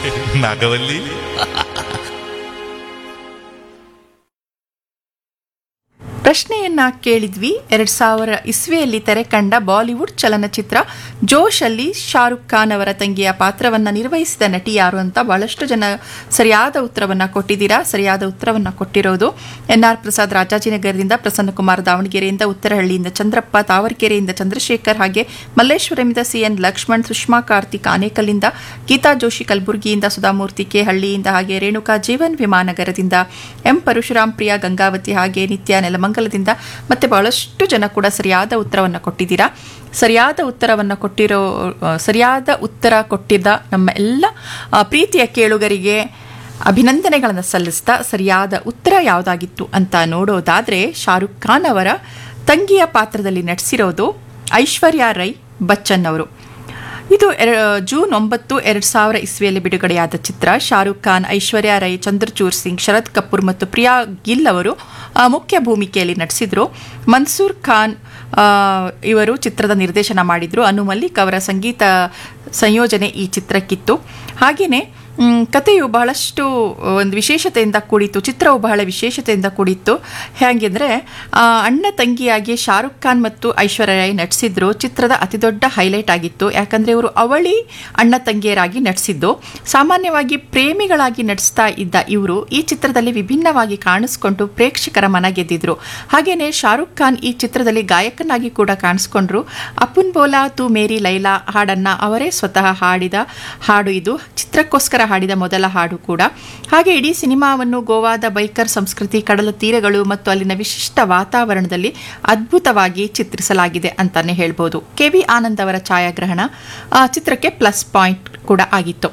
ನಾಗವಲ್ಲಿ ಪ್ರಶ್ನೆಯನ್ನ ಕೇಳಿದ್ವಿ ಎರಡ್ ಸಾವಿರ ಇಸ್ವಿಯಲ್ಲಿ ತೆರೆ ಕಂಡ ಬಾಲಿವುಡ್ ಚಲನಚಿತ್ರ ಜೋಶ್ ಅಲ್ಲಿ ಶಾರುಖ್ ಖಾನ್ ಅವರ ತಂಗಿಯ ಪಾತ್ರವನ್ನ ನಿರ್ವಹಿಸಿದ ನಟಿ ಯಾರು ಅಂತ ಬಹಳಷ್ಟು ಜನ ಸರಿಯಾದ ಉತ್ತರವನ್ನ ಕೊಟ್ಟಿದ್ದೀರಾ ಸರಿಯಾದ ಉತ್ತರವನ್ನ ಕೊಟ್ಟಿರೋದು ಎನ್ ಆರ್ ಪ್ರಸಾದ್ ರಾಜಾಜಿನಗರದಿಂದ ಪ್ರಸನ್ನಕುಮಾರ್ ದಾವಣಗೆರೆಯಿಂದ ಉತ್ತರಹಳ್ಳಿಯಿಂದ ಚಂದ್ರಪ್ಪ ತಾವರಕೆರೆಯಿಂದ ಚಂದ್ರಶೇಖರ್ ಹಾಗೆ ಮಲ್ಲೇಶ್ವರಮಿಂದ ಸಿಎನ್ ಲಕ್ಷ್ಮಣ್ ಸುಷ್ಮಾ ಕಾರ್ತಿಕ್ ಆನೇಕಲ್ಲಿಂದ ಗೀತಾ ಜೋಶಿ ಕಲಬುರಗಿಯಿಂದ ಸುಧಾಮೂರ್ತಿ ಕೆ ಹಳ್ಳಿಯಿಂದ ಹಾಗೆ ರೇಣುಕಾ ಜೀವನ್ ವಿಮಾನಗರದಿಂದ ಎಂ ಪರಶುರಾಮ್ ಪ್ರಿಯಾ ಗಂಗಾವತಿ ಹಾಗೆ ನಿತ್ಯ ನೆಲಮಂಗಲದಿಂದ ಮತ್ತೆ ಬಹಳಷ್ಟು ಜನ ಕೂಡ ಸರಿಯಾದ ಉತ್ತರವನ್ನು ಕೊಟ್ಟಿದ್ದೀರಾ ಸರಿಯಾದ ಉತ್ತರವನ್ನು ಕೊಟ್ಟಿರೋ ಆ, ಸರಿಯಾದ ಉತ್ತರ ಕೊಟ್ಟಿದ್ದ ನಮ್ಮ ಎಲ್ಲ ಆ, ಪ್ರೀತಿಯ ಕೇಳುಗರಿಗೆ ಅಭಿನಂದನೆಗಳನ್ನು ಸಲ್ಲಿಸ್ತಾ ಸರಿಯಾದ ಉತ್ತರ ಯಾವುದಾಗಿತ್ತು ಅಂತ ನೋಡೋದಾದ್ರೆ ಶಾರುಖ್ ಖಾನ್ ಅವರ ತಂಗಿಯ ಪಾತ್ರದಲ್ಲಿ ನಟಿಸಿರೋದು ಐಶ್ವರ್ಯ ರೈ ಬಚ್ಚನ್ ಅವರು ಇದು ಎರ- ಜೂನ್ ಒಂಬತ್ತು ಎರಡ್ ಸಾವಿರ ಇಸ್ವಿಯಲ್ಲಿ ಬಿಡುಗಡೆಯಾದ ಚಿತ್ರ ಶಾರುಖ್ ಖಾನ್ ಐಶ್ವರ್ಯ ರೈ ಚಂದ್ರಚೂರ್ ಸಿಂಗ್ ಶರದ್ ಕಪೂರ್ ಮತ್ತು ಪ್ರಿಯಾ ಗಿಲ್ ಅವರು ಆ, ಮುಖ್ಯ ಭೂಮಿಕೆಯಲ್ಲಿ ನಟಿಸಿದ್ರು ಮನ್ಸೂರ್ ಖಾನ್ ಆ, ಇವರು ಚಿತ್ರದ ನಿರ್ದೇಶನ ಮಾಡಿದ್ರು ಅನು ಮಲ್ಲಿಕ್ ಅವರ ಸಂಗೀತ ಸಂಯೋಜನೆ ಈ ಚಿತ್ರಕ್ಕಿತ್ತು ಹಾಗೆಯೇ ಮ್, ಕಥೆಯು ಬಹಳಷ್ಟು ಒಂದು ವಿಶೇಷತೆಯಿಂದ ಕೂಡಿತ್ತು ಚಿತ್ರವು ಬಹಳ ವಿಶೇಷತೆಯಿಂದ ಕೂಡಿತ್ತು ಹೇಗೆಂದರೆ ಅಣ್ಣ ತಂಗಿಯಾಗಿ ಶಾರುಖ್ ಖಾನ್ ಮತ್ತು ಐಶ್ವರ್ಯ ರೈ ನಟಿಸಿದ್ರು ಚಿತ್ರದ ಅತಿದೊಡ್ಡ ಹೈಲೈಟ್ ಆಗಿತ್ತು ಯಾಕಂದರೆ ಇವರು ಅವಳಿ ಅಣ್ಣ ತಂಗಿಯರಾಗಿ ನಟಿಸಿದ್ದು ಸಾಮಾನ್ಯವಾಗಿ ಪ್ರೇಮಿಗಳಾಗಿ ನಟಿಸ್ತಾ ಇದ್ದ ಇವರು ಈ ಚಿತ್ರದಲ್ಲಿ ವಿಭಿನ್ನವಾಗಿ ಕಾಣಿಸ್ಕೊಂಡು ಪ್ರೇಕ್ಷಕರ ಮನ ಗೆದ್ದಿದ್ರು ಹಾಗೆಯೇ ಶಾರುಖ್ ಖಾನ್ ಈ ಚಿತ್ರದಲ್ಲಿ ಗಾಯಕನಾಗಿ ಕೂಡ ಕಾಣಿಸ್ಕೊಂಡ್ರು ಅಪುನ್ ಬೋಲಾ ತು ಮೇರಿ ಲೈಲಾ ಹಾಡನ್ನ ಅವರೇ ಸ್ವತಃ ಹಾಡಿದ ಹಾಡು ಇದು ಚಿತ್ರಕ್ಕೋಸ್ಕರ ಹಾಡಿದ ಮೊದಲ ಹಾಡು ಕೂಡ ಹಾಗೆ ಇಡೀ ಸಿನಿಮಾವನ್ನು ಗೋವಾದ ಬೈಕರ್ ಸಂಸ್ಕೃತಿ ಕಡಲ ತೀರಗಳು ಮತ್ತು ಅಲ್ಲಿನ ವಿಶಿಷ್ಟ ವಾತಾವರಣದಲ್ಲಿ ಅದ್ಭುತವಾಗಿ ಚಿತ್ರಿಸಲಾಗಿದೆ ಅಂತಾನೆ ಹೇಳ್ಬೋದು ಕೆ ವಿ ಆನಂದ್ ಅವರ ಛಾಯಾಗ್ರಹಣ ಆ ಚಿತ್ರಕ್ಕೆ ಪ್ಲಸ್ ಪಾಯಿಂಟ್ ಕೂಡ ಆಗಿತ್ತು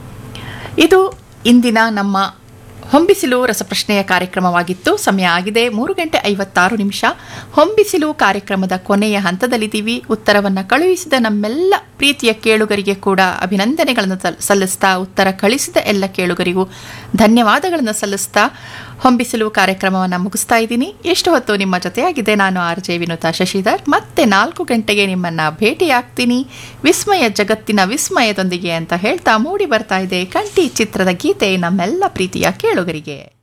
ಇದು ಇಂದಿನ ನಮ್ಮ ಹೊಂಬಿಸಿಲು ರಸಪ್ರಶ್ನೆಯ ಕಾರ್ಯಕ್ರಮವಾಗಿತ್ತು ಸಮಯ ಆಗಿದೆ ಮೂರು ಗಂಟೆ ಐವತ್ತಾರು ನಿಮಿಷ ಹೊಂಬಿಸಿಲು ಕಾರ್ಯಕ್ರಮದ ಕೊನೆಯ ಹಂತದಲ್ಲಿದ್ದೀವಿ ಉತ್ತರವನ್ನು ಕಳುಹಿಸಿದ ನಮ್ಮೆಲ್ಲ ಪ್ರೀತಿಯ ಕೇಳುಗರಿಗೆ ಕೂಡ ಅಭಿನಂದನೆಗಳನ್ನು ಸಲ್- ಸಲ್ಲಿಸ್ತಾ ಉತ್ತರ ಕಳಿಸಿದ ಎಲ್ಲ ಕೇಳುಗರಿಗೂ ಧನ್ಯವಾದಗಳನ್ನು ಸಲ್ಲಿಸ್ತಾ ಹೊಂಬಿಸಿಲು ಕಾರ್ಯಕ್ರಮವನ್ನು ಮುಗಿಸ್ತಾ ಇದ್ದೀನಿ ಎಷ್ಟು ಹೊತ್ತು ನಿಮ್ಮ ಜೊತೆಯಾಗಿದೆ ನಾನು ಆರ್ ಜೆ ವಿನುತಾ ಶಶಿಧರ್ ಮತ್ತೆ ನಾಲ್ಕು ಗಂಟೆಗೆ ನಿಮ್ಮನ್ನ ಭೇಟಿಯಾಗ್ತೀನಿ ವಿಸ್ಮಯ ಜಗತ್ತಿನ ವಿಸ್ಮಯದೊಂದಿಗೆ ಅಂತ ಹೇಳ್ತಾ ಮೂಡಿ ಬರ್ತಾ ಇದೆ ಕಂಠಿ ಚಿತ್ರದ ಗೀತೆ ನಮ್ಮೆಲ್ಲ ಪ್ರೀತಿಯ ಕೇಳುಗರಿಗೆ